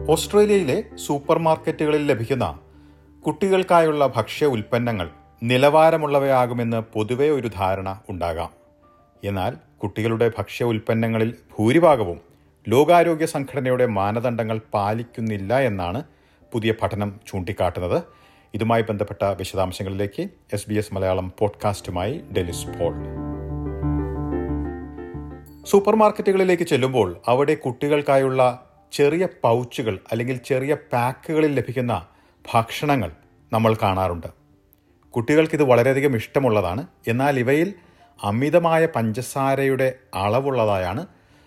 ഓസ്ട്രേലിയയിലെ സൂപ്പർ മാർക്കറ്റുകളിൽ ലഭിക്കുന്ന കുട്ടികൾക്കായുള്ള ഭക്ഷ്യ ഉൽപ്പന്നങ്ങൾ നിലവാരമുള്ളവയാകുമെന്ന് പൊതുവെ ഒരു ധാരണ ഉണ്ടാകാം എന്നാൽ കുട്ടികളുടെ ഭക്ഷ്യ ഉൽപ്പന്നങ്ങളിൽ ഭൂരിഭാഗവും ലോകാരോഗ്യ സംഘടനയുടെ മാനദണ്ഡങ്ങൾ പാലിക്കുന്നില്ല എന്നാണ് പുതിയ പഠനം ചൂണ്ടിക്കാട്ടുന്നത് ഇതുമായി ബന്ധപ്പെട്ട വിശദാംശങ്ങളിലേക്ക് എസ് ബി എസ് മലയാളം പോഡ്കാസ്റ്റുമായി ഡെലിസ് പോൾ സൂപ്പർ മാർക്കറ്റുകളിലേക്ക് ചെല്ലുമ്പോൾ അവിടെ കുട്ടികൾക്കായുള്ള ചെറിയ പൗച്ചുകൾ അല്ലെങ്കിൽ ചെറിയ പാക്കുകളിൽ ലഭിക്കുന്ന ഭക്ഷണങ്ങൾ നമ്മൾ കാണാറുണ്ട് കുട്ടികൾക്കിത് വളരെയധികം ഇഷ്ടമുള്ളതാണ് എന്നാൽ ഇവയിൽ അമിതമായ പഞ്ചസാരയുടെ അളവുള്ളതായാണ്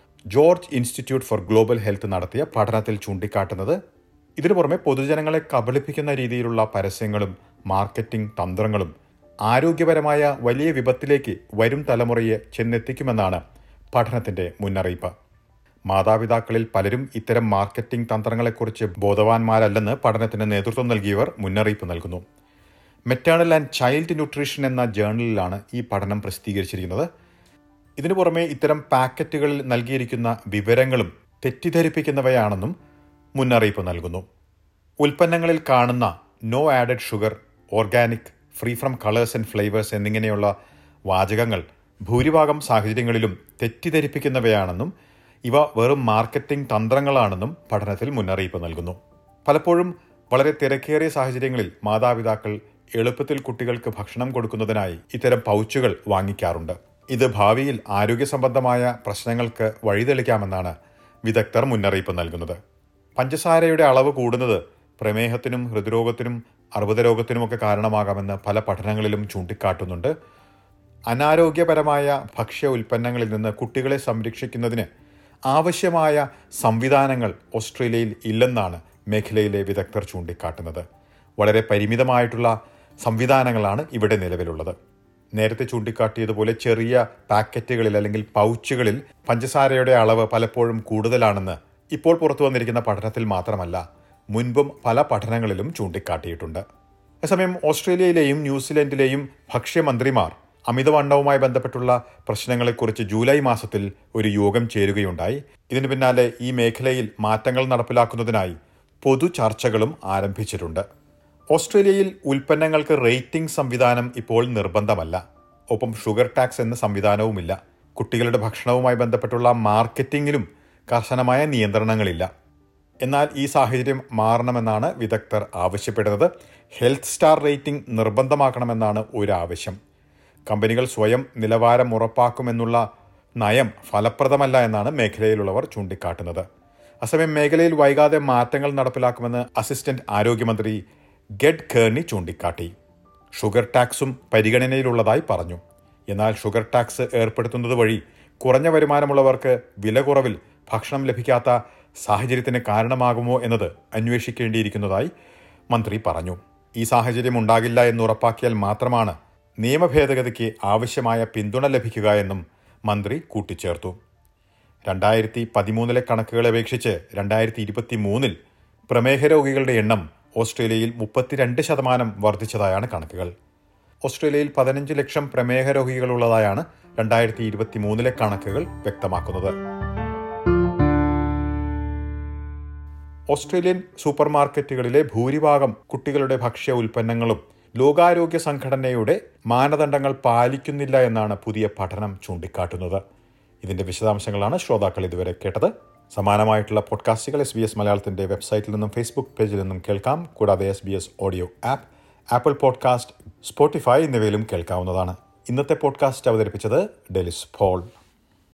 George Institute for Global Health നടത്തിയ പഠനത്തിൽ ചൂണ്ടിക്കാട്ടുന്നത് ഇതിനു പുറമെ പൊതുജനങ്ങളെ കബളിപ്പിക്കുന്ന രീതിയിലുള്ള പരസ്യങ്ങളും മാർക്കറ്റിംഗ് തന്ത്രങ്ങളും ആരോഗ്യപരമായ വലിയ വിപത്തിലേക്ക് വരും തലമുറയെ ചെന്നെത്തിക്കുമെന്നാണ് പഠനത്തിന്റെ മുന്നറിയിപ്പ് മാതാപിതാക്കളിൽ പലരും ഇത്തരം മാർക്കറ്റിംഗ് തന്ത്രങ്ങളെക്കുറിച്ച് ബോധവാന്മാരല്ലെന്ന് പഠനത്തിന് നേതൃത്വം നൽകിയവർ മുന്നറിയിപ്പ് നൽകുന്നു മെറ്റേണൽ ആൻഡ് ചൈൽഡ് ന്യൂട്രീഷൻ എന്ന ജേർണലിലാണ് ഈ പഠനം പ്രസിദ്ധീകരിച്ചിരിക്കുന്നത് ഇതിനു പുറമെ ഇത്തരം പാക്കറ്റുകളിൽ നൽകിയിരിക്കുന്ന വിവരങ്ങളും തെറ്റിദ്ധരിപ്പിക്കുന്നവയാണെന്നും മുന്നറിയിപ്പ് നൽകുന്നു ഉൽപ്പന്നങ്ങളിൽ കാണുന്ന no added sugar organic free from colours and flavours എന്നിങ്ങനെയുള്ള വാചകങ്ങൾ ഭൂരിഭാഗം സാഹചര്യങ്ങളിലും തെറ്റിദ്ധരിപ്പിക്കുന്നവയാണെന്നും ഇവ വെറും മാർക്കറ്റിംഗ് തന്ത്രങ്ങളാണെന്നും പഠനത്തിൽ മുന്നറിയിപ്പ് നൽകുന്നു പലപ്പോഴും വളരെ തിരക്കേറിയ സാഹചര്യങ്ങളിൽ മാതാപിതാക്കൾ എളുപ്പത്തിൽ കുട്ടികൾക്ക് ഭക്ഷണം കൊടുക്കുന്നതിനായി ഇത്തരം പൗച്ചുകൾ വാങ്ങിക്കാറുണ്ട് ഇത് ഭാവിയിൽ ആരോഗ്യ സംബന്ധമായ പ്രശ്നങ്ങൾക്ക് വഴിതെളിക്കാമെന്നാണ് വിദഗ്ധർ മുന്നറിയിപ്പ് നൽകുന്നത് പഞ്ചസാരയുടെ അളവ് കൂടുന്നത് പ്രമേഹത്തിനും ഹൃദ്രോഗത്തിനും അർബുദരോഗത്തിനുമൊക്കെ കാരണമാകാമെന്ന് പല പഠനങ്ങളിലും ചൂണ്ടിക്കാട്ടുന്നുണ്ട് അനാരോഗ്യപരമായ ഭക്ഷ്യ ഉൽപ്പന്നങ്ങളിൽ നിന്ന് കുട്ടികളെ സംരക്ഷിക്കുന്നതിന് ആവശ്യമായ സംവിധാനങ്ങൾ ഓസ്ട്രേലിയയിൽ ഇല്ലെന്നാണ് മേഖലയിലെ വിദഗ്ധർ ചൂണ്ടിക്കാട്ടുന്നത് വളരെ പരിമിതമായിട്ടുള്ള സംവിധാനങ്ങളാണ് ഇവിടെ നിലവിലുള്ളത് നേരത്തെ ചൂണ്ടിക്കാട്ടിയതുപോലെ ചെറിയ പാക്കറ്റുകളിൽ അല്ലെങ്കിൽ പൗച്ചുകളിൽ പഞ്ചസാരയുടെ അളവ് പലപ്പോഴും കൂടുതലാണെന്ന് ഇപ്പോൾ പുറത്തു വന്നിരിക്കുന്ന പഠനത്തിൽ മാത്രമല്ല മുൻപും പല പഠനങ്ങളിലും ചൂണ്ടിക്കാട്ടിയിട്ടുണ്ട് അതേസമയം ഓസ്ട്രേലിയയിലെയും ന്യൂസിലൻഡിലെയും ഭക്ഷ്യമന്ത്രിമാർ അമിതവണ്ണവുമായി ബന്ധപ്പെട്ടുള്ള പ്രശ്നങ്ങളെക്കുറിച്ച് ജൂലൈ മാസത്തിൽ ഒരു യോഗം ചേരുകയുണ്ടായി ഇതിനു പിന്നാലെ ഈ മേഖലയിൽ മാറ്റങ്ങൾ നടപ്പിലാക്കുന്നതിനായി പൊതു ചർച്ചകളും ആരംഭിച്ചിട്ടുണ്ട് ഓസ്ട്രേലിയയിൽ ഉൽപ്പന്നങ്ങൾക്ക് റേറ്റിംഗ് സംവിധാനം ഇപ്പോൾ നിർബന്ധമല്ല ഒപ്പം ഷുഗർ ടാക്സ് എന്ന സംവിധാനവുമില്ല കുട്ടികളുടെ ഭക്ഷണവുമായി ബന്ധപ്പെട്ടുള്ള മാർക്കറ്റിംഗിലും കർശനമായ നിയന്ത്രണങ്ങളില്ല എന്നാൽ ഈ സാഹചര്യം മാറണമെന്നാണ് വിദഗ്ധർ ആവശ്യപ്പെടുന്നത് ഹെൽത്ത് സ്റ്റാർ റേറ്റിംഗ് നിർബന്ധമാക്കണമെന്നാണ് ഒരു ആവശ്യം കമ്പനികൾ സ്വയം നിലവാരം ഉറപ്പാക്കുമെന്നുള്ള നയം ഫലപ്രദമല്ല എന്നാണ് മേഖലയിലുള്ളവർ ചൂണ്ടിക്കാട്ടുന്നത് അസമയം മേഖലയിൽ വൈകാതെ മാറ്റങ്ങൾ നടപ്പിലാക്കുമെന്ന് അസിസ്റ്റന്റ് ആരോഗ്യമന്ത്രി ഗെഡ് കേർണി ചൂണ്ടിക്കാട്ടി ഷുഗർ ടാക്സും പരിഗണനയിലുള്ളതായി പറഞ്ഞു എന്നാൽ ഷുഗർ ടാക്സ് ഏർപ്പെടുത്തുന്നത് വഴി കുറഞ്ഞ വരുമാനമുള്ളവർക്ക് വില കുറവിൽ ഭക്ഷണം ലഭിക്കാത്ത സാഹചര്യത്തിന് കാരണമാകുമോ എന്നത് അന്വേഷിക്കേണ്ടിയിരിക്കുന്നതായി മന്ത്രി പറഞ്ഞു ഈ സാഹചര്യം ഉണ്ടാകില്ല എന്ന് ഉറപ്പാക്കിയാൽ മാത്രമാണ് നിയമ ഭേദഗതിക്ക് ആവശ്യമായ പിന്തുണ ലഭിക്കുക എന്നും മന്ത്രി കൂട്ടിച്ചേർത്തു രണ്ടായിരത്തി പതിമൂന്നിലെ കണക്കുകളെ അപേക്ഷിച്ച് രണ്ടായിരത്തി ഇരുപത്തി മൂന്നിൽ പ്രമേഹ രോഗികളുടെ എണ്ണം ഓസ്ട്രേലിയയിൽ മുപ്പത്തിരണ്ട് ശതമാനം വർദ്ധിച്ചതായാണ് കണക്കുകൾ ഓസ്ട്രേലിയയിൽ പതിനഞ്ച് ലക്ഷം പ്രമേഹ രോഗികളുള്ളതായാണ് രണ്ടായിരത്തി ഇരുപത്തി മൂന്നിലെ കണക്കുകൾ വ്യക്തമാക്കുന്നത് ഓസ്ട്രേലിയൻ സൂപ്പർ മാർക്കറ്റുകളിലെ ഭൂരിഭാഗം കുട്ടികളുടെ ഭക്ഷ്യ ഉൽപ്പന്നങ്ങളും ലോകാരോഗ്യ സംഘടനയുടെ മാനദണ്ഡങ്ങൾ പാലിക്കുന്നില്ല എന്നാണ് പുതിയ പഠനം ചൂണ്ടിക്കാട്ടുന്നത് ഇതിന്റെ വിശദാംശങ്ങളാണ് ശ്രോതാക്കൾ ഇതുവരെ കേട്ടത് സമാനമായിട്ടുള്ള പോഡ്കാസ്റ്റുകൾ എസ് ബി എസ് മലയാളത്തിന്റെ വെബ്സൈറ്റിൽ നിന്നും ഫേസ്ബുക്ക് പേജിൽ നിന്നും കേൾക്കാം കൂടാതെ S B S audio app Apple podcast Spotify എന്നിവയിലും കേൾക്കാവുന്നതാണ് ഇന്നത്തെ പോഡ്കാസ്റ്റ് അവതരിപ്പിച്ചത് ഡെലിസ് ഫോൾ